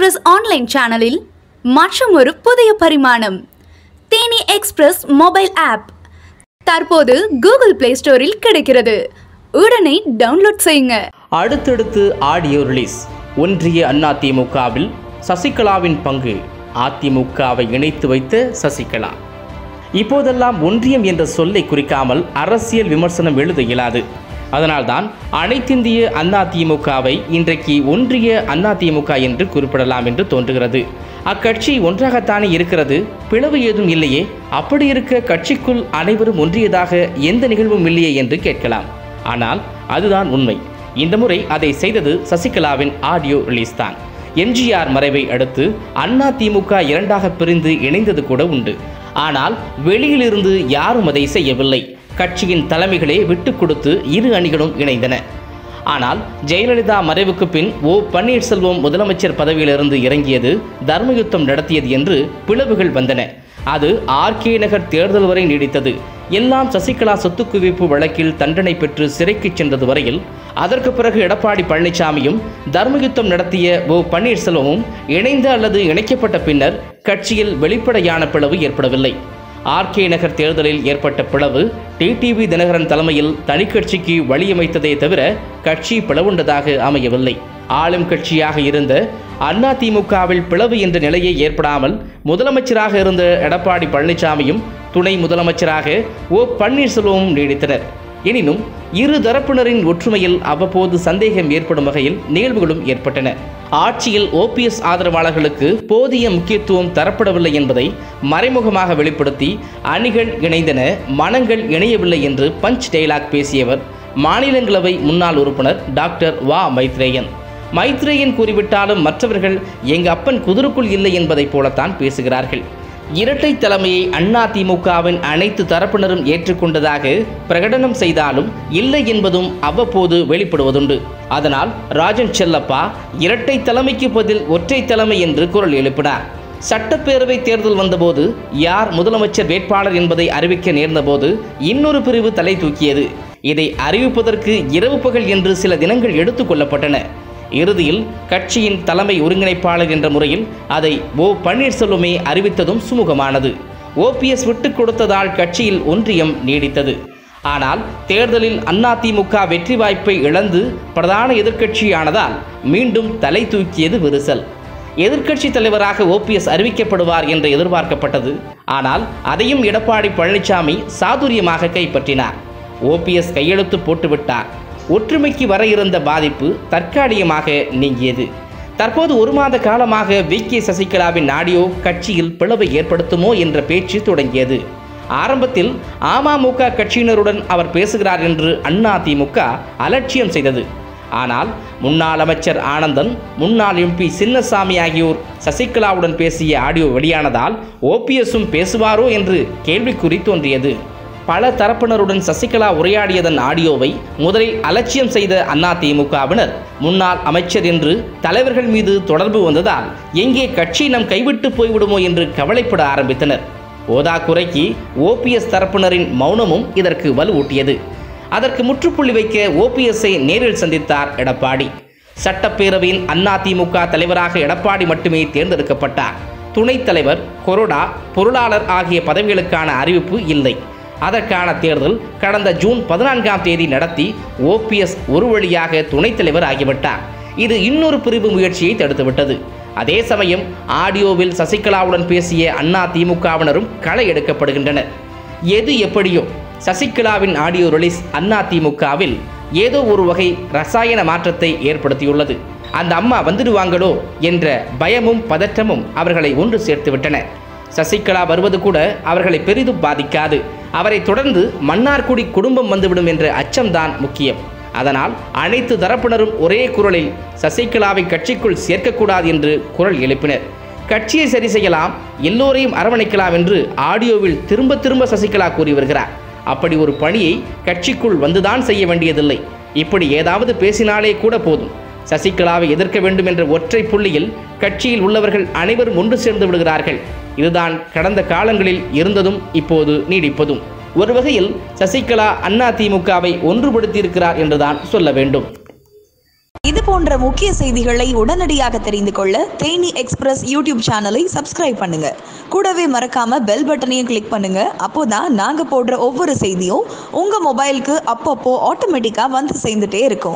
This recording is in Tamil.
எக்ஸ்பிரஸ் ஆன்லைன் சேனலில் மற்றும் ஒரு புதிய பரிமாணம் தேனி எக்ஸ்பிரஸ் மொபைல் ஆப் தற்போது கூகுள் பிளே ஸ்டோரில் கிடைக்கிறது உடனே டவுன்லோட் செய்யுங்க அடுத்தடுத்து ஆடியோ ரிலீஸ் ஒன்றிய அதிமுகவில் சசிகலாவின் பங்கு அதிமுகவை இணைத்து வைத்த சசிகலா இப்போதெல்லாம் ஒன்றியம் என்ற சொல்லை குறிக்காமல் அரசியல் விமர்சனம் எழுத இயலாது அதனால்தான் அனைத்திந்திய அதிமுகவை இன்றைக்கு ஒன்றிய அதிமுக என்று குறிப்பிடலாம் என்று தோன்றுகிறது அக்கட்சி ஒன்றாகத்தானே இருக்கிறது பிளவு ஏதும் இல்லையே அப்படி இருக்க கட்சிக்குள் அனைவரும் ஒன்றியதாக எந்த நிகழ்வும் இல்லையே என்று கேட்கலாம் ஆனால் அதுதான் உண்மை இந்த முறை அதை செய்தது சசிகலாவின் ஆடியோ ரிலீஸ் தான் எம்ஜிஆர் மறைவை அடுத்து அண்ணா திமுக இரண்டாக பிரிந்து இணைந்தது கூட உண்டு ஆனால் வெளியிலிருந்து யாரும் அதை செய்யவில்லை கட்சியின் தலைமைகளே விட்டுக் கொடுத்து இரு அணிகளும் இணைந்தன ஆனால் ஜெயலலிதா மறைவுக்கு பின் ஓ பன்னீர்செல்வம் முதலமைச்சர் பதவியிலிருந்து இறங்கியது தர்மயுத்தம் நடத்தியது என்று பிளவுகள் வந்தன அது ஆர்கே நகர் தேர்தல் வரை நீடித்தது எல்லாம் சசிகலா சொத்து குவிப்பு வழக்கில் தண்டனை பெற்று சிறைக்கு சென்றது வரையில் அதற்கு பிறகு எடப்பாடி பழனிசாமியும் தர்மயுத்தம் நடத்திய ஓ பன்னீர்செல்வமும் இணைந்த அல்லது இணைக்கப்பட்ட பின்னர் கட்சியில் வெளிப்படையான பிளவு ஏற்படவில்லை ஆர்கே நகர் தேர்தலில் ஏற்பட்ட பிளவு டிடிவி தினகரன் தலைமையில் தனிக்கட்சிக்கு வழியமைத்ததே தவிர கட்சி பிளவுண்டதாக அமையவில்லை ஆளும் கட்சியாக இருந்த அதிமுகவில் பிளவு என்ற நிலையே ஏற்படாமல் முதலமைச்சராக இருந்த எடப்பாடி பழனிசாமியும் துணை முதலமைச்சராக ஓ பன்னீர்செல்வமும் நீடித்தனர் எனினும் இரு தரப்பினரின் ஒற்றுமையில் அவ்வப்போது சந்தேகம் ஏற்படும் வகையில் நிகழ்வுகளும் ஏற்பட்டன ஆட்சியில் ஓபிஎஸ் ஆதரவாளர்களுக்கு போதிய முக்கியத்துவம் தரப்படவில்லை என்பதை மறைமுகமாக வெளிப்படுத்தி அணிகள் இணைந்தன மனங்கள் இணையவில்லை என்று பஞ்ச் டெய்லாக் பேசியவர் மாநிலங்களவை முன்னாள் உறுப்பினர் டாக்டர் வா மைத்ரேயன் மைத்ரேயன் கூறிவிட்டாலும் மற்றவர்கள் எங்க அப்பன் குதிருக்குள் இல்லை என்பதைப் போலத்தான் பேசுகிறார்கள் இரட்டை தலைமையை அண்ணா திமுகவின் அனைத்து தரப்பினரும் ஏற்றுக்கொண்டதாக பிரகடனம் செய்தாலும் இல்லை என்பதும் அவ்வப்போது வெளிப்படுவதுண்டு அதனால் ராஜன் செல்லப்பா இரட்டை தலைமைக்கு பதில் ஒற்றை தலைமை என்று குரல் எழுப்பினார் சட்டப்பேரவை தேர்தல் வந்தபோது யார் முதலமைச்சர் வேட்பாளர் என்பதை அறிவிக்க நேர்ந்தபோது இன்னொரு பிரிவு தலை தூக்கியது இதை அறிவிப்பதற்கு இரவு பகல் என்று சில தினங்கள் எடுத்துக் கொள்ளப்பட்டன இறுதியில் கட்சியின் தலைமை ஒருங்கிணைப்பாளர் என்ற முறையில் அதை ஓ பன்னீர்செல்வமே அறிவித்ததும் சுமூகமானது ஓபிஎஸ் விட்டுக் கொடுத்ததால் கட்சியில் ஒன்றியம் நீடித்தது ஆனால் தேர்தலில் அதிமுக வெற்றி வாய்ப்பை இழந்து பிரதான எதிர்க்கட்சியானதால் மீண்டும் தலை தூக்கியது விரிசல் எதிர்க்கட்சி தலைவராக ஓபிஎஸ் அறிவிக்கப்படுவார் என்று எதிர்பார்க்கப்பட்டது ஆனால் அதையும் எடப்பாடி பழனிசாமி சாதுரியமாக கைப்பற்றினார் ஓபிஎஸ் கையெழுத்து போட்டுவிட்டார் ஒற்றுமைக்கு வர இருந்த பாதிப்பு தற்காலிகமாக நீங்கியது தற்போது ஒரு மாத காலமாக வி கே சசிகலாவின் ஆடியோ கட்சியில் பிளவை ஏற்படுத்துமோ என்ற பேச்சு தொடங்கியது ஆரம்பத்தில் அமமுக கட்சியினருடன் அவர் பேசுகிறார் என்று அதிமுக அலட்சியம் செய்தது ஆனால் முன்னாள் அமைச்சர் ஆனந்தன் முன்னாள் எம்பி சின்னசாமி ஆகியோர் சசிகலாவுடன் பேசிய ஆடியோ வெளியானதால் ஓபிஎஸும் பேசுவாரோ என்று கேள்விக்குறி தோன்றியது பல தரப்பினருடன் சசிகலா உரையாடியதன் ஆடியோவை முதலில் அலட்சியம் செய்த அதிமுகவினர் முன்னாள் அமைச்சர் என்று தலைவர்கள் மீது தொடர்பு வந்ததால் எங்கே கட்சி நம் கைவிட்டு போய்விடுமோ என்று கவலைப்பட ஆரம்பித்தனர் ஓதா குறைக்கு ஓபிஎஸ் தரப்பினரின் மௌனமும் இதற்கு வலுவூட்டியது அதற்கு முற்றுப்புள்ளி வைக்க ஓபிஎஸ்ஐ நேரில் சந்தித்தார் எடப்பாடி சட்டப்பேரவையின் அதிமுக தலைவராக எடப்பாடி மட்டுமே தேர்ந்தெடுக்கப்பட்டார் துணைத் தலைவர் கொரோடா பொருளாளர் ஆகிய பதவிகளுக்கான அறிவிப்பு இல்லை அதற்கான தேர்தல் கடந்த ஜூன் பதினான்காம் தேதி நடத்தி ஓபிஎஸ் ஒரு வழியாக துணைத் தலைவர் ஆகிவிட்டார் இது இன்னொரு பிரிவு முயற்சியை தடுத்துவிட்டது அதே சமயம் ஆடியோவில் சசிகலாவுடன் பேசிய அண்ணா திமுகவினரும் களை எடுக்கப்படுகின்றனர் எது எப்படியோ சசிகலாவின் ஆடியோ ரிலீஸ் அண்ணா திமுகவில் ஏதோ ஒரு வகை ரசாயன மாற்றத்தை ஏற்படுத்தியுள்ளது அந்த அம்மா வந்துடுவாங்களோ என்ற பயமும் பதற்றமும் அவர்களை ஒன்று சேர்த்துவிட்டன சசிகலா வருவது கூட அவர்களை பெரிதும் பாதிக்காது அவரை தொடர்ந்து மன்னார்குடி குடும்பம் வந்துவிடும் என்ற அச்சம்தான் முக்கியம் அதனால் அனைத்து தரப்பினரும் ஒரே குரலில் சசிகலாவை கட்சிக்குள் சேர்க்கக்கூடாது என்று குரல் எழுப்பினர் கட்சியை சரி செய்யலாம் எல்லோரையும் அரவணைக்கலாம் என்று ஆடியோவில் திரும்ப திரும்ப சசிகலா கூறி வருகிறார் அப்படி ஒரு பணியை கட்சிக்குள் வந்துதான் செய்ய வேண்டியதில்லை இப்படி ஏதாவது பேசினாலே கூட போதும் சசிகலாவை எதிர்க்க வேண்டும் என்ற ஒற்றை புள்ளியில் கட்சியில் உள்ளவர்கள் அனைவரும் ஒன்று சேர்ந்து விடுகிறார்கள் இதுதான் கடந்த காலங்களில் இருந்ததும் இப்போது நீடிப்பதும் ஒரு வகையில் சசிகலா அண்ணா திமுகவை ஒன்றுபடுத்தியிருக்கிறார் என்றுதான் சொல்ல வேண்டும் இது போன்ற முக்கிய செய்திகளை உடனடியாக தெரிந்து கொள்ள தேனி எக்ஸ்பிரஸ் யூடியூப் சேனலை சப்ஸ்கிரைப் பண்ணுங்க கூடவே மறக்காம பெல் பட்டனையும் கிளிக் பண்ணுங்க அப்போதான் நாங்க போடுற ஒவ்வொரு செய்தியும் உங்க மொபைலுக்கு அப்பப்போ ஆட்டோமேட்டிக்கா வந்து சேர்ந்துட்டே இருக்கும்